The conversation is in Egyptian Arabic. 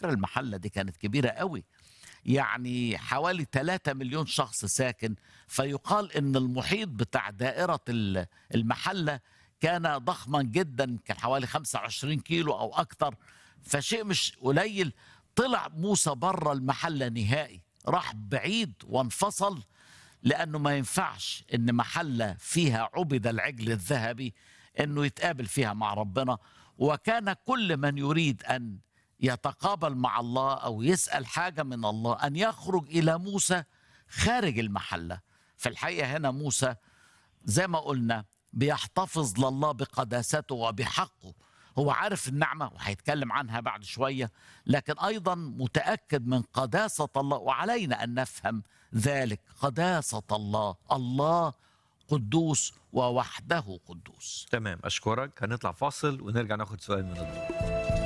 فكرة المحلة دي كانت كبيرة قوي يعني حوالي 3 مليون شخص ساكن فيقال ان المحيط بتاع دائرة ال- المحلة كان ضخما جدا كان حوالي 25 كيلو او اكتر فشيء مش قليل طلع موسى بره المحلة نهائي راح بعيد وانفصل لانه ما ينفعش ان محله فيها عبد العجل الذهبي انه يتقابل فيها مع ربنا وكان كل من يريد ان يتقابل مع الله او يسال حاجه من الله ان يخرج الى موسى خارج المحله في الحقيقه هنا موسى زي ما قلنا بيحتفظ لله بقداسته وبحقه هو عارف النعمة وهيتكلم عنها بعد شوية لكن أيضا متأكد من قداسة الله وعلينا أن نفهم ذلك قداسة الله الله قدوس ووحده قدوس تمام اشكرك هنطلع فاصل ونرجع ناخد سؤال من الضيوف